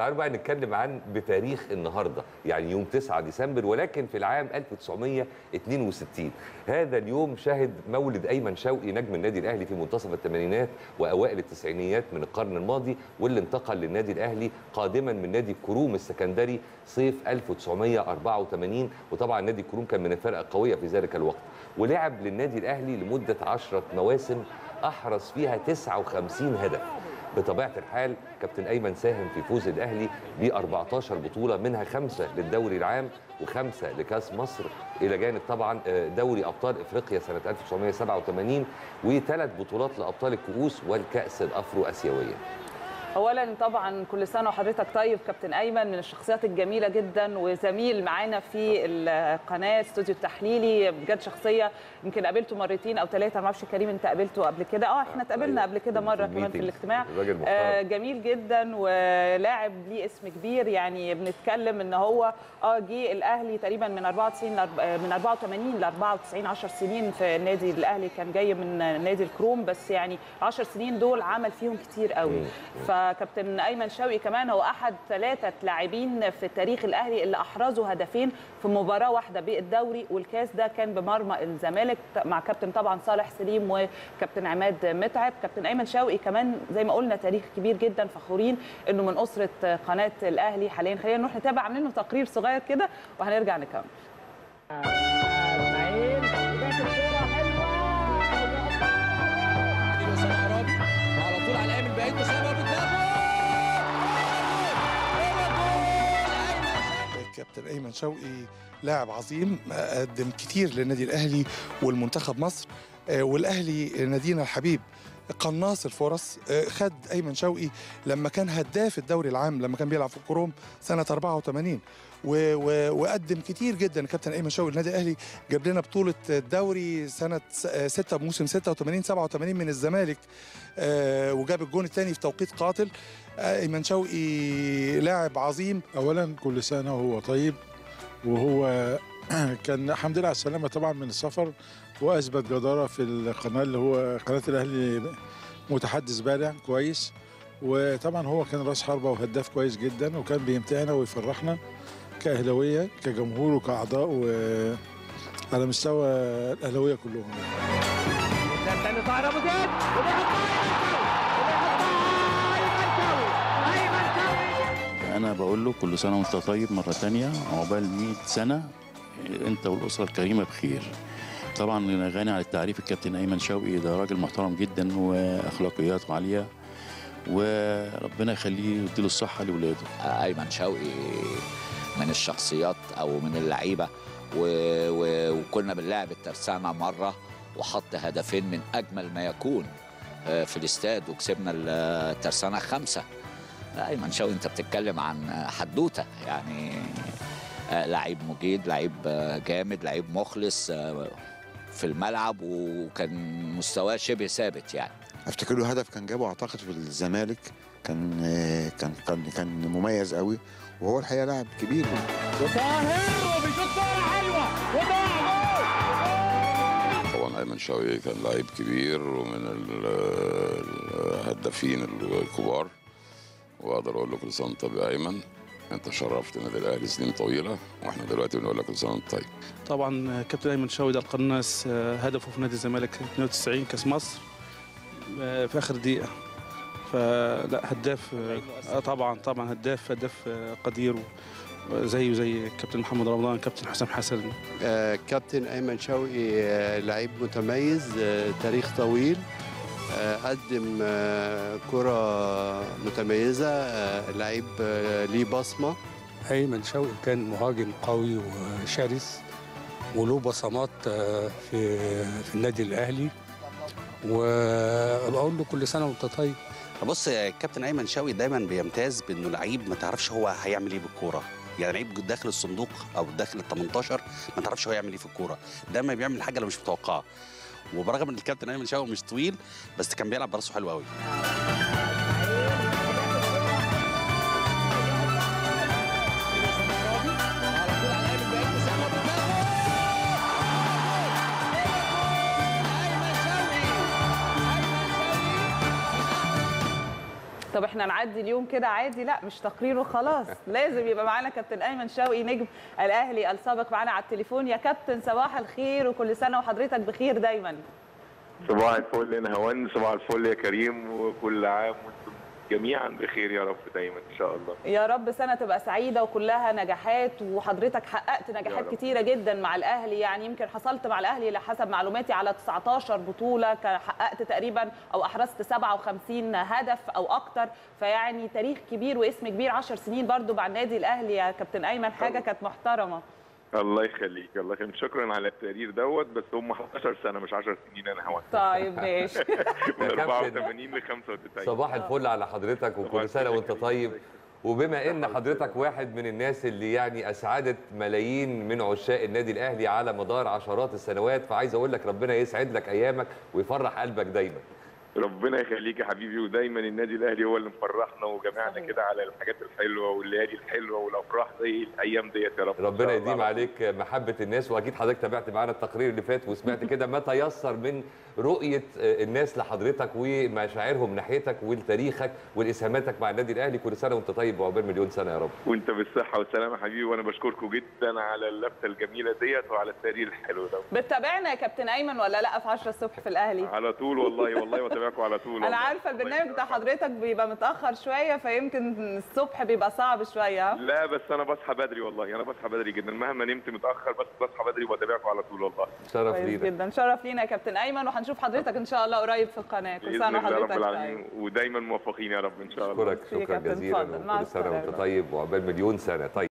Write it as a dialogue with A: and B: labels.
A: تعالوا بقى نتكلم عن بتاريخ النهارده يعني يوم 9 ديسمبر ولكن في العام 1962 هذا اليوم شهد مولد ايمن شوقي نجم النادي الاهلي في منتصف الثمانينات واوائل التسعينيات من القرن الماضي واللي انتقل للنادي الاهلي قادما من نادي كروم السكندري صيف 1984 وطبعا نادي كروم كان من الفرق القويه في ذلك الوقت ولعب للنادي الاهلي لمده 10 مواسم احرز فيها 59 هدف بطبيعه الحال كابتن ايمن ساهم في فوز الاهلي ب 14 بطوله منها خمسه للدوري العام وخمسه لكاس مصر الى جانب طبعا دوري ابطال افريقيا سنه 1987 وثلاث بطولات لابطال الكؤوس والكاس الافرو اسيويه
B: اولا طبعا كل سنه وحضرتك طيب كابتن ايمن من الشخصيات الجميله جدا وزميل معانا في القناه استوديو التحليلي بجد شخصيه يمكن قابلته مرتين او ثلاثه ما اعرفش كريم انت قابلته قبل كده اه احنا اتقابلنا قبل كده مره كمان في الاجتماع آه جميل جدا ولاعب ليه اسم كبير يعني بنتكلم ان هو اه جه الاهلي تقريبا من 94 من 84 ل 94 10 سنين في النادي الاهلي كان جاي من نادي الكروم بس يعني 10 سنين دول عمل فيهم كتير قوي ف كابتن ايمن شوقي كمان هو احد ثلاثه لاعبين في تاريخ الاهلي اللي احرزوا هدفين في مباراه واحده بالدوري والكاس ده كان بمرمى الزمالك مع كابتن طبعا صالح سليم وكابتن عماد متعب كابتن ايمن شوقي كمان زي ما قلنا تاريخ كبير جدا فخورين انه من اسره قناه الاهلي حاليا خلينا نروح نتابع عاملين له تقرير صغير كده وهنرجع نكمل
C: على طول على الايمن بعيد وسابها بدماغه
D: كابتن ايمن شوقي لاعب عظيم قدم كتير للنادي الاهلي والمنتخب مصر والاهلي نادينا الحبيب قناص الفرص خد ايمن شوقي لما كان هداف الدوري العام لما كان بيلعب في الكروم سنه 84 و و وقدم كتير جدا كابتن ايمن شوقي النادي الاهلي جاب لنا بطوله الدوري سنه 6 موسم 86 87 من الزمالك وجاب الجون الثاني في توقيت قاتل ايمن شوقي لاعب عظيم
E: اولا كل سنه وهو طيب وهو كان الحمد لله على السلامه طبعا من السفر واثبت جداره في القناه اللي هو قناه الاهلي متحدث بارع كويس وطبعا هو كان راس حربه وهداف كويس جدا وكان بيمتعنا ويفرحنا كاهلاويه كجمهور وكاعضاء وعلى مستوى الاهلاويه كلهم
C: تاني طاهر ابو زيد
F: انا بقول له كل سنه وانت طيب مره تانية عقبال 100 سنه انت والاسره الكريمه بخير طبعا غني عن التعريف الكابتن ايمن شوقي ده راجل محترم جدا واخلاقياته عاليه وربنا يخليه ويديله الصحه لاولاده
G: ايمن شوقي من الشخصيات او من اللعيبه و... و... وكنا بنلعب الترسانه مره وحط هدفين من اجمل ما يكون في الاستاد وكسبنا الترسانه خمسه ايمن شوقي انت بتتكلم عن حدوته يعني لعيب مجيد لعيب جامد لعيب مخلص في الملعب وكان مستواه شبه ثابت يعني
H: افتكر له هدف كان جابه اعتقد في الزمالك كان كان كان كان مميز قوي وهو الحقيقه لاعب كبير
C: وطاهر وبيشوط كوره حلوه وضاع
I: طبعا ايمن شوقي كان لعيب كبير ومن الهدافين الكبار واقدر اقول له كل سنه طيب يا ايمن انت شرفت النادي الاهلي سنين طويله واحنا دلوقتي بنقول لك كل سنه وانت طيب
J: طبعا كابتن ايمن شوقي ده القناص هدفه في نادي الزمالك 92 كاس مصر في اخر دقيقه فلا هداف طبعا طبعا هداف هداف قدير زيه زي كابتن محمد رمضان كابتن حسام حسن
K: آه كابتن ايمن شوقي آه لعيب متميز آه تاريخ طويل قدم كرة متميزة لعيب ليه بصمة
L: أيمن شوقي كان مهاجم قوي وشرس وله بصمات في في النادي الأهلي وبقول له كل سنة وأنت طيب
M: بص كابتن أيمن شوقي دايما بيمتاز بأنه لعيب ما تعرفش هو هيعمل إيه بالكورة يعني لعيب داخل الصندوق او داخل ال 18 ما تعرفش هو يعمل ايه في الكوره دايما بيعمل حاجه لو مش متوقعه وبرغم ان الكابتن ايمن شوقي مش طويل بس كان بيلعب براسه حلو قوي
B: طب طب احنا نعدي اليوم كده عادي لا مش تقرير وخلاص لازم يبقى معانا كابتن ايمن شوقي نجم الاهلي السابق معانا على التليفون يا كابتن صباح الخير وكل سنه وحضرتك بخير دايما
N: صباح الفل يا نهوان صباح الفل يا كريم وكل عام وانتم جميعا بخير يا رب دايما ان شاء الله
B: يا رب سنه تبقى سعيده وكلها نجاحات وحضرتك حققت
N: يا
B: نجاحات
N: رب.
B: كتيره جدا مع الاهلي يعني يمكن حصلت مع الاهلي حسب معلوماتي على 19 بطوله كان حققت تقريبا او احرزت 57 هدف او اكتر فيعني تاريخ كبير واسم كبير 10 سنين برضو مع النادي الاهلي يا كابتن ايمن حاجه كانت محترمه
N: الله يخليك الله يخليك شكرا على التقرير دوت بس هم 11 سنه مش 10 سنين انا هوان
B: طيب ماشي
N: من
A: يا كابتن.
N: 84 ل 95
A: صباح الفل على حضرتك وكل سنه وانت طيب وبما ان حضرتك واحد من الناس اللي يعني اسعدت ملايين من عشاق النادي الاهلي على مدار عشرات السنوات فعايز اقول لك ربنا يسعد لك ايامك ويفرح قلبك دايما
N: ربنا يخليك يا حبيبي ودايما النادي الاهلي هو اللي مفرحنا وجمعنا كده على الحاجات الحلوه والليالي الحلوه والافراح زي الايام ديت يا رب إن
A: ربنا
N: شاء الله.
A: يديم عليك محبة الناس وأكيد حضرتك تابعت معانا التقرير اللي فات وسمعت كده ما تيسر من رؤية الناس لحضرتك ومشاعرهم ناحيتك ولتاريخك ولإسهاماتك مع النادي الأهلي كل سنة وأنت طيب وعقبال مليون سنة يا رب
N: وانت بالصحه والسلامه يا حبيبي وانا بشكركم جدا على اللفته الجميله ديت وعلى التقرير الحلو ده
B: بتتابعنا يا كابتن ايمن ولا لا في 10 الصبح في الاهلي
N: على طول والله والله بتابعكم على طول
B: انا
N: والله.
B: عارفه البرنامج بتاع حضرتك بيبقى متاخر شويه فيمكن الصبح بيبقى صعب شويه ها؟
N: لا بس انا بصحى بدري والله انا بصحى بدري جدا مهما نمت متاخر بس بصحى بدري وبتابعكم على طول والله
A: شرف
B: كويس جدا شرف لينا يا كابتن ايمن وهنشوف حضرتك ان شاء الله قريب في القناه كل
N: باذن
B: سنه
N: الله رب
B: وحضرتك طيب
N: العالمين ودايما موفقين يا رب ان شاء الله
A: أشكرك شكرا
B: كابتن،
A: جزيلا
B: اتفضل. مع
A: وكل سنة وأنت
B: السلامة.
A: طيب وعقبال مليون سنة طيب